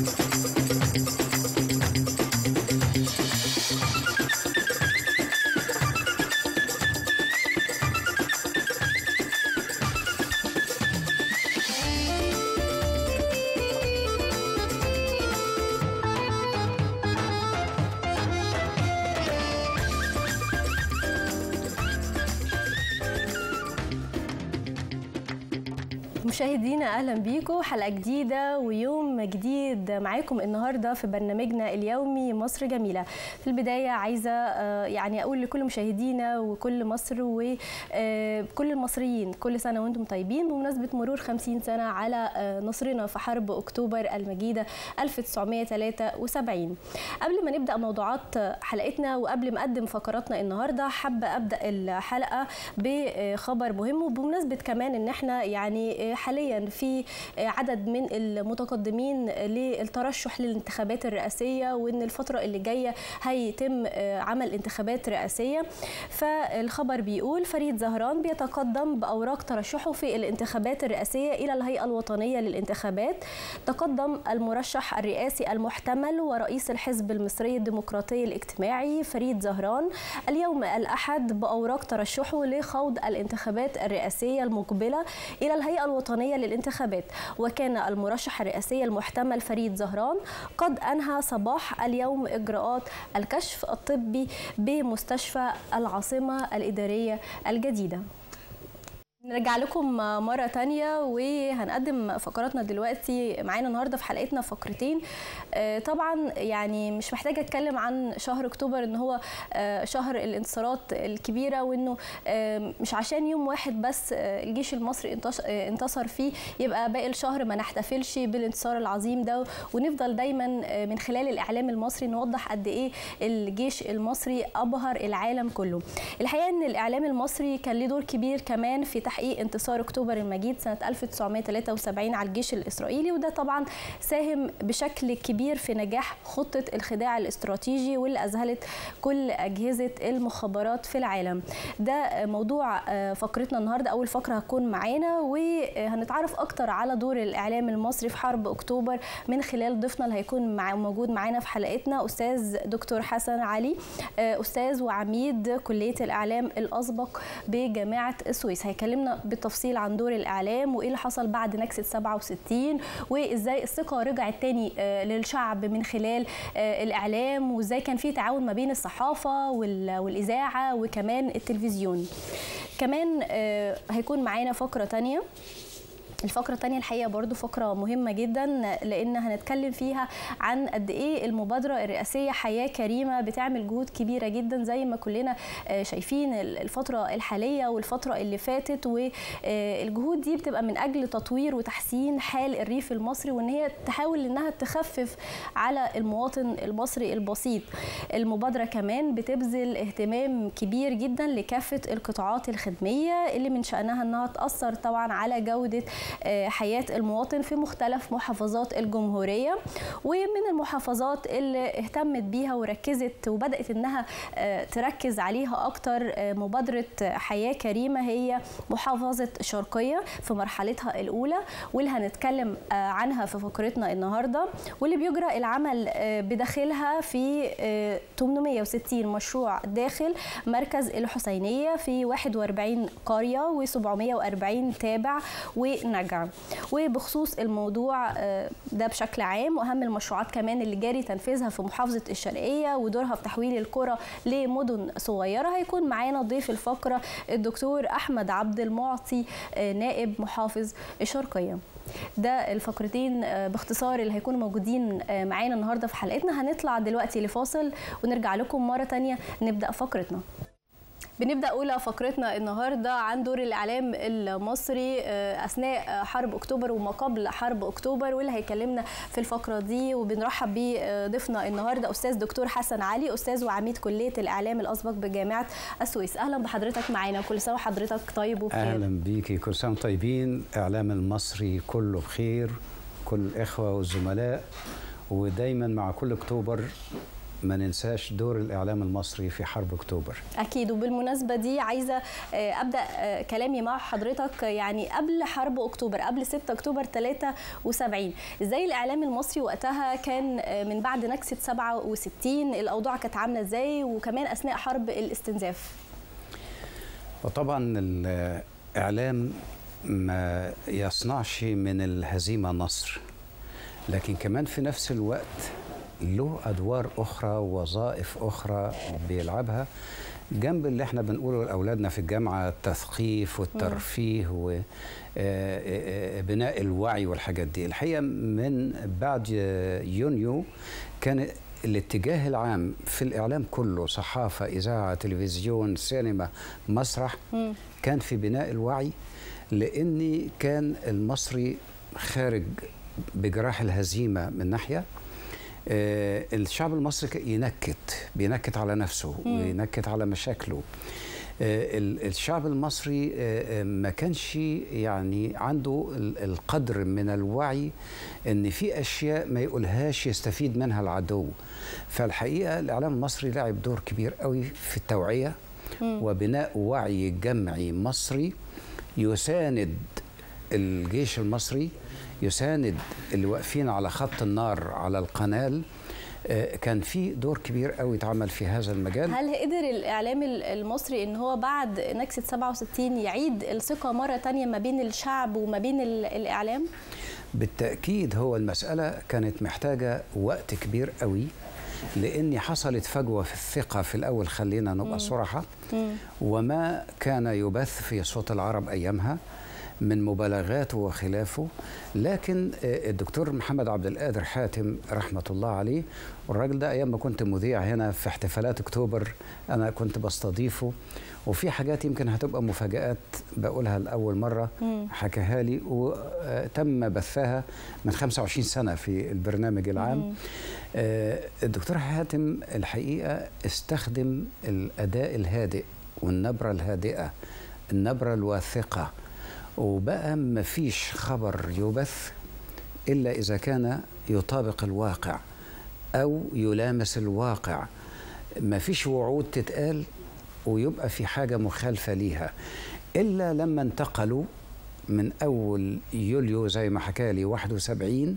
مشاهدينا اهلا بيكم حلقه جديده ويوم جديد معاكم النهارده في برنامجنا اليومي مصر جميله في البدايه عايزه يعني اقول لكل مشاهدينا وكل مصر وكل المصريين كل سنه وانتم طيبين بمناسبه مرور 50 سنه على نصرنا في حرب اكتوبر المجيده 1973 قبل ما نبدا موضوعات حلقتنا وقبل ما اقدم فقراتنا النهارده حابه ابدا الحلقه بخبر مهم وبمناسبه كمان ان احنا يعني حاليا في عدد من المتقدمين للترشح للانتخابات الرئاسيه وان الفتره اللي جايه هيتم عمل انتخابات رئاسيه فالخبر بيقول فريد زهران بيتقدم باوراق ترشحه في الانتخابات الرئاسيه الى الهيئه الوطنيه للانتخابات تقدم المرشح الرئاسي المحتمل ورئيس الحزب المصري الديمقراطي الاجتماعي فريد زهران اليوم الاحد باوراق ترشحه لخوض الانتخابات الرئاسيه المقبله الى الهيئه الوطنيه للانتخابات وكان المرشح الرئاسي المحتمل فريد زهران قد انهى صباح اليوم اجراءات الكشف الطبي بمستشفى العاصمه الاداريه الجديده نرجع لكم مرة تانية وهنقدم فقراتنا دلوقتي معانا النهاردة في حلقتنا فقرتين طبعا يعني مش محتاجة اتكلم عن شهر اكتوبر ان هو شهر الانتصارات الكبيرة وانه مش عشان يوم واحد بس الجيش المصري انتصر فيه يبقى باقي الشهر ما نحتفلش بالانتصار العظيم ده ونفضل دايما من خلال الاعلام المصري نوضح قد ايه الجيش المصري ابهر العالم كله الحقيقة ان الاعلام المصري كان له دور كبير كمان في تحقيق انتصار اكتوبر المجيد سنه 1973 على الجيش الاسرائيلي وده طبعا ساهم بشكل كبير في نجاح خطه الخداع الاستراتيجي واللي اذهلت كل اجهزه المخابرات في العالم ده موضوع فقرتنا النهارده اول فقره هتكون معانا وهنتعرف اكتر على دور الاعلام المصري في حرب اكتوبر من خلال ضيفنا اللي هيكون مع موجود معانا في حلقتنا استاذ دكتور حسن علي استاذ وعميد كليه الاعلام الاسبق بجامعه السويس هيكلمنا بالتفصيل عن دور الاعلام وايه اللي حصل بعد نكسه 67 وازاي الثقه رجعت تاني للشعب من خلال الاعلام وازاي كان في تعاون ما بين الصحافه والاذاعه وكمان التلفزيون كمان هيكون معانا فقره تانيه الفقرة الثانية الحقيقة برضو فقرة مهمة جدا لأن هنتكلم فيها عن قد إيه المبادرة الرئاسية حياة كريمة بتعمل جهود كبيرة جدا زي ما كلنا شايفين الفترة الحالية والفترة اللي فاتت والجهود دي بتبقى من أجل تطوير وتحسين حال الريف المصري وإن هي تحاول إنها تخفف على المواطن المصري البسيط المبادرة كمان بتبذل اهتمام كبير جدا لكافة القطاعات الخدمية اللي من شأنها إنها تأثر طبعا على جودة حياة المواطن في مختلف محافظات الجمهورية ومن المحافظات اللي اهتمت بيها وركزت وبدأت انها تركز عليها اكتر مبادرة حياة كريمة هي محافظة الشرقية في مرحلتها الاولى واللي هنتكلم عنها في فقرتنا النهاردة واللي بيجرى العمل بداخلها في 860 مشروع داخل مركز الحسينية في 41 قرية و740 تابع ونجع وبخصوص الموضوع ده بشكل عام واهم المشروعات كمان اللي جاري تنفيذها في محافظه الشرقيه ودورها في تحويل القرى لمدن صغيره هيكون معانا ضيف الفقره الدكتور احمد عبد المعطي نائب محافظ الشرقيه ده الفقرتين باختصار اللي هيكونوا موجودين معانا النهارده في حلقتنا هنطلع دلوقتي لفاصل ونرجع لكم مره تانية نبدا فقرتنا بنبدا اولى فقرتنا النهارده عن دور الاعلام المصري اثناء حرب اكتوبر وما قبل حرب اكتوبر واللي هيكلمنا في الفقره دي وبنرحب بضيفنا النهارده استاذ دكتور حسن علي استاذ وعميد كليه الاعلام الاسبق بجامعه السويس اهلا بحضرتك معانا كل سنه وحضرتك طيب وبخير اهلا بيكي كل سنه طيبين اعلام المصري كله بخير كل الاخوه والزملاء ودايما مع كل اكتوبر ما ننساش دور الإعلام المصري في حرب أكتوبر اكيد وبالمناسبه دي عايزه آه، ابدا آه، كلامي مع حضرتك يعني قبل حرب اكتوبر قبل 6 اكتوبر 73 ازاي الاعلام المصري وقتها كان آه، من بعد نكسه 67 الاوضاع كانت عامله ازاي وكمان اثناء حرب الاستنزاف وطبعا الإعلام ما يصنعش من الهزيمة نصر لكن كمان في نفس الوقت له أدوار أخرى ووظائف أخرى بيلعبها جنب اللي احنا بنقوله لأولادنا في الجامعة التثقيف والترفيه وبناء الوعي والحاجات دي الحقيقة من بعد يونيو كان الاتجاه العام في الإعلام كله صحافة إذاعة تلفزيون سينما مسرح مم. كان في بناء الوعي لأن كان المصري خارج بجراح الهزيمة من ناحية آه، الشعب المصري ك- ينكت بينكت على نفسه وينكت على مشاكله آه، ال- الشعب المصري آه، آه، ما كانش يعني عنده ال- القدر من الوعي ان في اشياء ما يقولهاش يستفيد منها العدو فالحقيقه الاعلام المصري لعب دور كبير قوي في التوعيه وبناء وعي جمعي مصري يساند الجيش المصري يساند اللي واقفين على خط النار على القنال آه، كان في دور كبير قوي اتعمل في هذا المجال هل قدر الاعلام ال- المصري ان هو بعد نكسه 67 يعيد الثقه مره تانية ما بين الشعب وما بين ال- الاعلام بالتأكيد هو المسألة كانت محتاجة وقت كبير قوي لأن حصلت فجوة في الثقة في الأول خلينا نبقى صراحة وما كان يبث في صوت العرب أيامها من مبالغات وخلافه لكن آه، الدكتور محمد عبد القادر حاتم رحمة الله عليه والراجل ده أيام ما كنت مذيع هنا في احتفالات أكتوبر أنا كنت بستضيفه وفي حاجات يمكن هتبقى مفاجآت بقولها لأول مرة حكاها لي وتم بثها من 25 سنة في البرنامج العام آه، الدكتور حاتم الحقيقة استخدم الأداء الهادئ والنبرة الهادئة النبرة الواثقة وبقى مفيش خبر يبث إلا إذا كان يطابق الواقع أو يلامس الواقع مفيش وعود تتقال ويبقى في حاجة مخالفة ليها إلا لما انتقلوا من أول يوليو زي ما حكى لي 71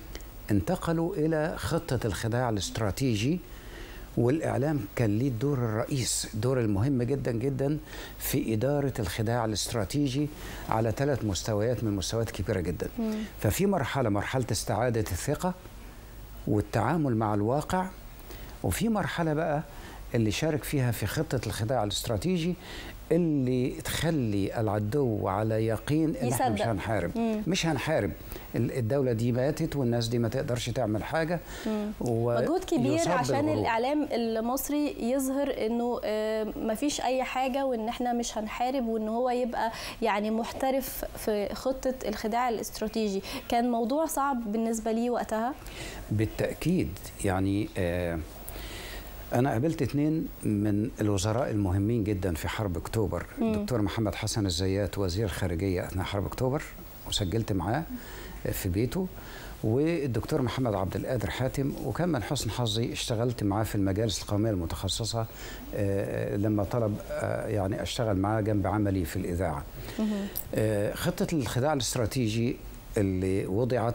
انتقلوا إلى خطة الخداع الاستراتيجي والإعلام كان ليه الدور الرئيس الدور المهم جدا جدا في إدارة الخداع الاستراتيجي على ثلاث مستويات من مستويات كبيرة جدا ففي مرحلة مرحلة استعادة الثقة والتعامل مع الواقع وفي مرحلة بقى اللي شارك فيها في خطة الخداع الاستراتيجي اللي تخلي العدو على يقين ان احنا مش يصدق. هنحارب مش هنحارب ال- الدولة دي ماتت والناس دي ما تقدرش تعمل حاجة مجهود كبير ويصاب عشان بالغرور. الاعلام المصري يظهر انه آه، مفيش اي حاجه وان احنا مش هنحارب وان هو يبقى يعني محترف في خطه الخداع الاستراتيجي كان موضوع صعب بالنسبه لي وقتها بالتأكيد يعني آه أنا قابلت اثنين من الوزراء المهمين جدا في حرب أكتوبر الدكتور محمد حسن الزيات وزير الخارجية أثناء حرب أكتوبر وسجلت معاه في بيته والدكتور محمد عبد القادر حاتم وكان من حسن حظي اشتغلت معاه في المجالس القومية المتخصصة آه، لما طلب آه، يعني أشتغل معاه جنب عملي في الإذاعة آه، خطة الخداع الاستراتيجي اللي وضعت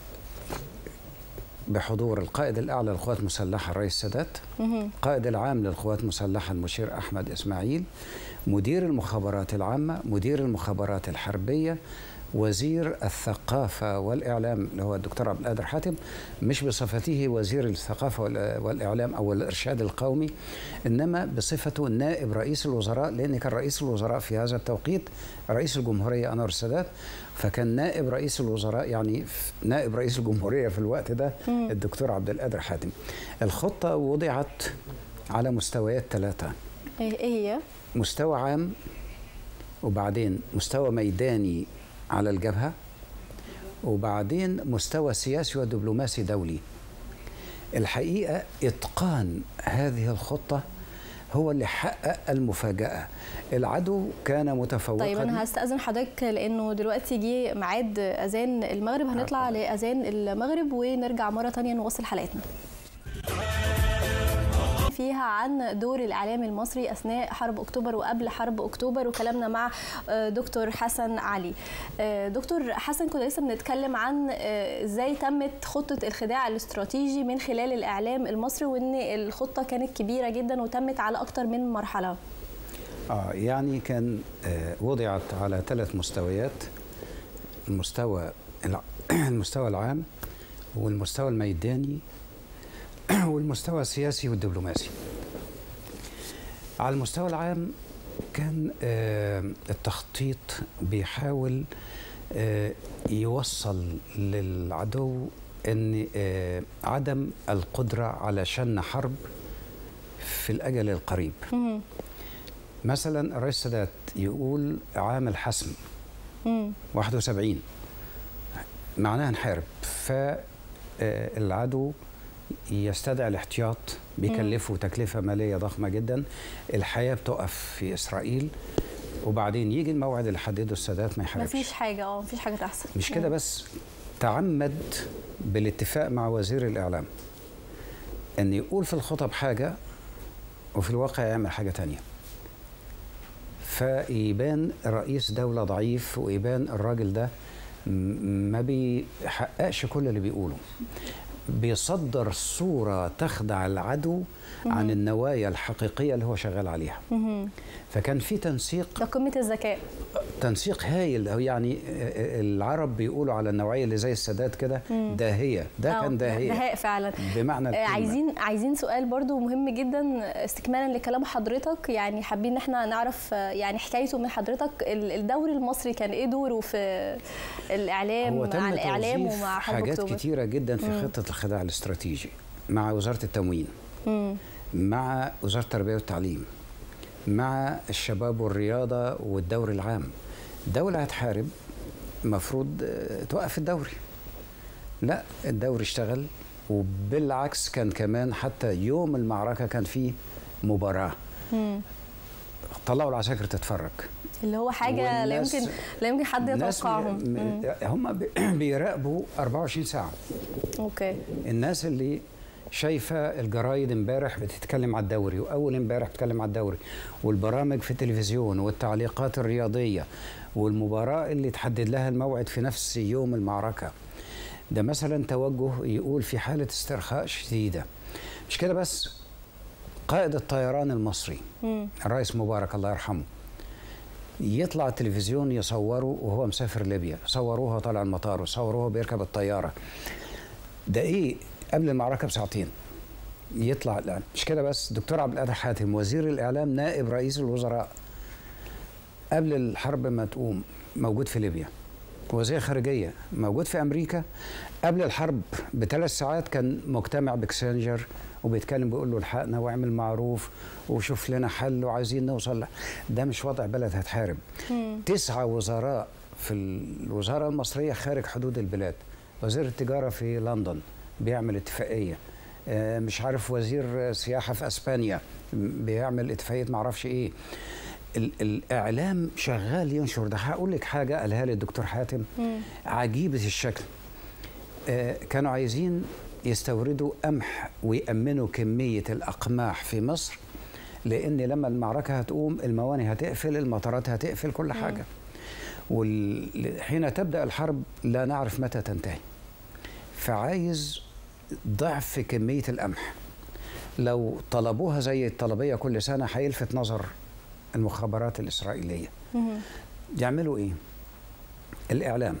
بحضور القائد الأعلى للقوات المسلحة الرئيس السادات القائد العام للقوات المسلحة المشير أحمد إسماعيل مدير المخابرات العامة مدير المخابرات الحربية وزير الثقافة والإعلام اللي هو الدكتور عبد القادر حاتم مش بصفته وزير الثقافة والإ- والإعلام أو الإرشاد القومي إنما بصفته نائب رئيس الوزراء لأن كان رئيس الوزراء في هذا التوقيت رئيس الجمهورية أنور السادات فكان نائب رئيس الوزراء يعني ف- نائب رئيس الجمهورية في الوقت ده الدكتور عبد القادر حاتم الخطة وضعت على مستويات ثلاثة ايه إيه هي مستوى عام وبعدين مستوى ميداني على الجبهة وبعدين مستوى سياسي ودبلوماسي دولي الحقيقة إتقان هذه الخطة هو اللي حقق المفاجأة العدو كان متفوقا طيب انا هستاذن حضرتك لانه دلوقتي جه ميعاد اذان المغرب هنطلع لاذان المغرب ونرجع مره تانية نواصل حلقتنا فيها عن دور الاعلام المصري اثناء حرب اكتوبر وقبل حرب اكتوبر وكلامنا مع دكتور حسن علي دكتور حسن كنا لسه بنتكلم عن ازاي تمت خطه الخداع الاستراتيجي من خلال الاعلام المصري وان الخطه كانت كبيره جدا وتمت على اكتر من مرحله اه يعني كان آه وضعت على ثلاث مستويات المستوى المستوى العام والمستوى الميداني والمستوى السياسي والدبلوماسي على المستوى العام كان آه التخطيط بيحاول آه يوصل للعدو ان آه عدم القدره على شن حرب في الاجل القريب مثلا الرئيس السادات يقول عام الحسم 71 معناها نحارب فالعدو يستدعي الاحتياط بيكلفه تكلفة مالية ضخمة جدا الحياة بتقف في إسرائيل وبعدين يجي الموعد اللي حدده السادات ما يحاربش مفيش حاجة اه مفيش حاجة تحصل مش كده بس تعمد بالاتفاق مع وزير الإعلام أن يقول في الخطب حاجة وفي الواقع يعمل حاجة تانية فيبان رئيس دولة ضعيف ويبان الراجل ده ما بيحققش كل اللي بيقوله بيصدر صورة تخدع العدو عن النوايا الحقيقية اللي هو شغال عليها فكان في تنسيق ده قمة الذكاء تنسيق هايل أو يعني العرب بيقولوا على النوعية اللي زي السادات كده داهية ده كان داهية دهاء فعلا بمعنى الكلمة. عايزين عايزين سؤال برضو مهم جدا استكمالا لكلام حضرتك يعني حابين ان احنا نعرف يعني حكايته من حضرتك الدوري المصري كان ايه دوره في الاعلام هو مع الاعلام ومع حرب حاجات اكتوبر كتيرة جدا في مم. خطة الخداع الاستراتيجي مع وزارة التموين مم. مع وزارة التربية والتعليم مع الشباب والرياضة والدوري العام دولة هتحارب المفروض آه، توقف الدوري لا الدوري اشتغل وبالعكس كان كمان حتى يوم المعركة كان فيه مباراة مم. طلعوا العساكر تتفرج اللي هو حاجة لا والناس- يمكن لا يمكن حد الناس يتوقعهم م- مم. هم بي- بيراقبوا 24 ساعة اوكي الناس اللي شايفه الجرايد امبارح بتتكلم على الدوري واول امبارح بتتكلم على الدوري والبرامج في التلفزيون والتعليقات الرياضيه والمباراه اللي تحدد لها الموعد في نفس يوم المعركه ده مثلا توجه يقول في حاله استرخاء شديده مش كده بس قائد الطيران المصري مم. الرئيس مبارك الله يرحمه يطلع التلفزيون يصوره وهو مسافر ليبيا صوروه وهو طالع المطار وصوروه وهو بيركب الطياره ده ايه قبل المعركه بساعتين يطلع الان مش كده بس دكتور عبد القادر حاتم وزير الاعلام نائب رئيس الوزراء قبل الحرب ما تقوم موجود في ليبيا وزير خارجيه موجود في امريكا قبل الحرب بثلاث ساعات كان مجتمع بكسنجر وبيتكلم بيقول له الحقنا واعمل معروف وشوف لنا حل وعايزين نوصل ل- ده مش وضع بلد هتحارب مم. تسعة وزراء في الوزارة المصرية خارج حدود البلاد وزير التجارة في لندن بيعمل اتفاقية آه، مش عارف وزير سياحة في أسبانيا بيعمل اتفاقية معرفش إيه ال- الإعلام شغال ينشر ده هقول لك حاجة قالها لي الدكتور حاتم مم. عجيبة الشكل آه، كانوا عايزين يستوردوا قمح ويأمنوا كمية الأقماح في مصر لأن لما المعركة هتقوم المواني هتقفل المطارات هتقفل كل حاجة وحين تبدأ الحرب لا نعرف متى تنتهي فعايز ضعف كمية القمح لو طلبوها زي الطلبية كل سنة هيلفت نظر المخابرات الإسرائيلية مم. يعملوا ايه الاعلام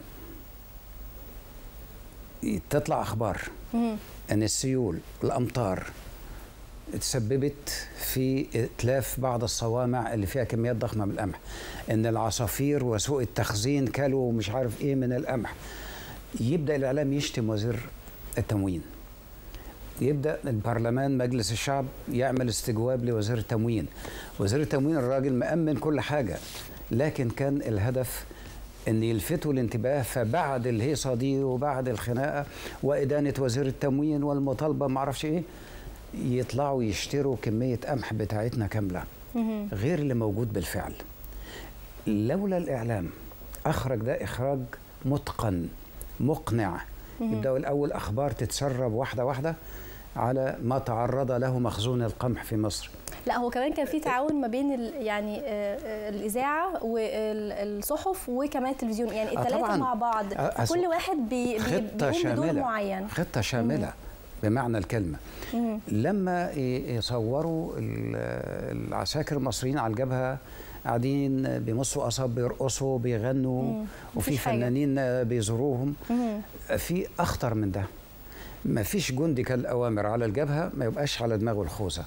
تطلع اخبار مم. ان السيول الامطار تسببت في اتلاف بعض الصوامع اللي فيها كميات ضخمه من القمح ان العصافير وسوء التخزين كلوا مش عارف ايه من القمح يبدا الاعلام يشتم وزير التموين يبدا البرلمان مجلس الشعب يعمل استجواب لوزير التموين وزير التموين الراجل مأمن كل حاجه لكن كان الهدف ان يلفتوا الانتباه فبعد الهيصه دي وبعد الخناقه وادانه وزير التموين والمطالبه ما اعرفش ايه يطلعوا يشتروا كميه قمح بتاعتنا كامله مم. غير اللي موجود بالفعل لولا الاعلام اخرج ده اخراج متقن مقنع يبداوا الاول اخبار تتسرب واحده واحده على ما تعرض له مخزون القمح في مصر لا هو كمان كان في تعاون ما بين ال يعني الاذاعه والصحف وكمان التلفزيون يعني الثلاثه مع بعض كل واحد بي بيقوم بدور معين خطه شامله مم. بمعنى الكلمه مم. لما يصوروا العساكر المصريين على الجبهه قاعدين بيمصوا قصب بيرقصوا بيغنوا مم. وفي فنانين بيزوروهم مم. في اخطر من ده ما فيش جندي كالاوامر على الجبهه ما يبقاش على دماغه الخوذه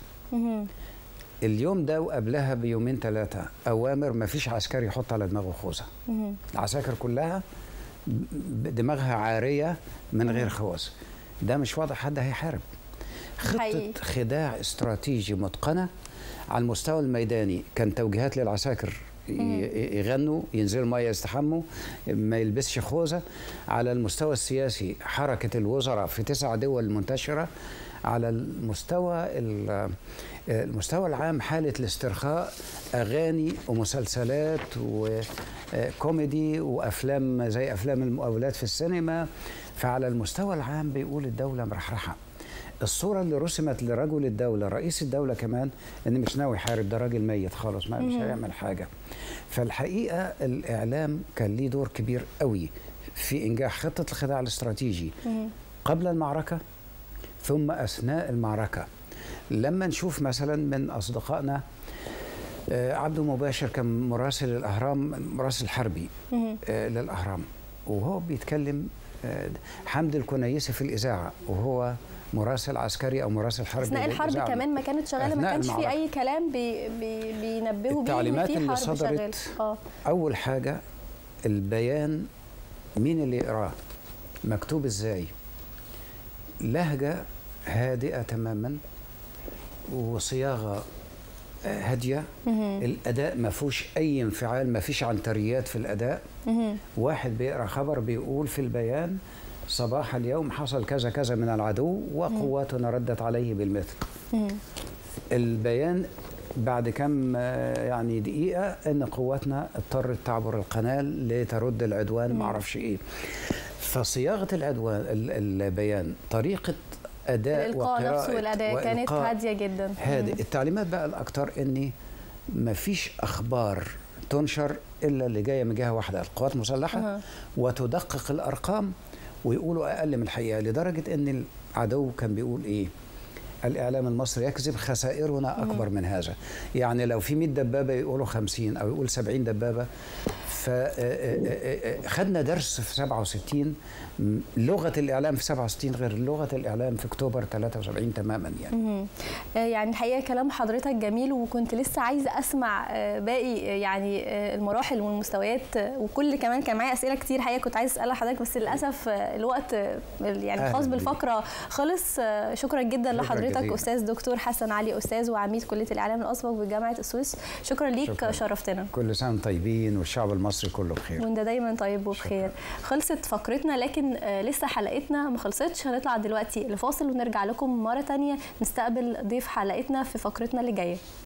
اليوم ده وقبلها بيومين ثلاثه اوامر ما فيش عسكري يحط على دماغه خوذه العساكر كلها دماغها عاريه من غير خوذ ده مش واضح حد هيحارب خطه حقيقي. خداع استراتيجي متقنه على المستوى الميداني كان توجيهات للعساكر يغنوا ينزلوا الميه يستحموا ما يلبسش خوذه على المستوى السياسي حركه الوزراء في تسع دول منتشره على المستوى المستوى العام حاله الاسترخاء اغاني ومسلسلات وكوميدي وافلام زي افلام المقاولات في السينما فعلى المستوى العام بيقول الدوله مرحرحه الصورة اللي رسمت لرجل الدولة رئيس الدولة كمان إن مش ناوي يحارب ده راجل ميت خالص ما مش هيعمل حاجة فالحقيقة الإعلام كان ليه دور كبير قوي في إنجاح خطة الخداع الاستراتيجي قبل المعركة ثم أثناء المعركة لما نشوف مثلا من أصدقائنا عبده مباشر كان مراسل الأهرام مراسل حربي للأهرام وهو بيتكلم حمد الكنيسي في الإذاعة وهو مراسل عسكري او مراسل حربي اثناء الحرب كمان ما كانت شغاله ما كانش في اي كلام بي بي بينبهوا بيه التعليمات اللي صدرت آه. اول حاجه البيان مين اللي يقراه مكتوب ازاي لهجه هادئه تماما وصياغه هاديه الاداء ما فيهوش اي انفعال ما فيش عنتريات في الاداء واحد بيقرا خبر بيقول في البيان صباح اليوم حصل كذا كذا من العدو وقواتنا ردت عليه بالمثل البيان بعد كم يعني دقيقة أن قواتنا اضطرت تعبر القناة لترد العدوان ما أعرفش إيه فصياغة العدوان البيان طريقة أداء الإلقاء وقراءة نفسه والأداء كانت هادية جدا هادئ التعليمات بقى الأكثر أني ما فيش أخبار تنشر إلا اللي جاية من جهة واحدة القوات المسلحة أه. وتدقق الأرقام ويقولوا اقل من الحقيقه لدرجه ان العدو كان بيقول ايه الاعلام المصري يكذب خسائرنا اكبر من هذا يعني لو في 100 دبابه يقولوا 50 او يقول 70 دبابه فخدنا درس في 67 لغه الاعلام في 67 غير لغه الاعلام في اكتوبر 73 تماما يعني يعني الحقيقه كلام حضرتك جميل وكنت لسه عايزه اسمع باقي يعني المراحل والمستويات وكل كمان كان معايا اسئله كتير حقيقه كنت عايزه اسالها حضرتك بس للاسف الوقت يعني الخاص بالفقره خلص شكرا جدا لحضرتك جزيلا. استاذ دكتور حسن علي استاذ وعميد كليه الاعلام الاسبق بجامعه السويس شكرا ليك شكرا. شرفتنا كل سنه طيبين والشعب المصري كله بخير وانت دايما طيب وبخير خلصت فقرتنا لكن لسه حلقتنا ما خلصتش هنطلع دلوقتي لفاصل ونرجع لكم مره تانية نستقبل ضيف حلقتنا في فقرتنا اللي جايه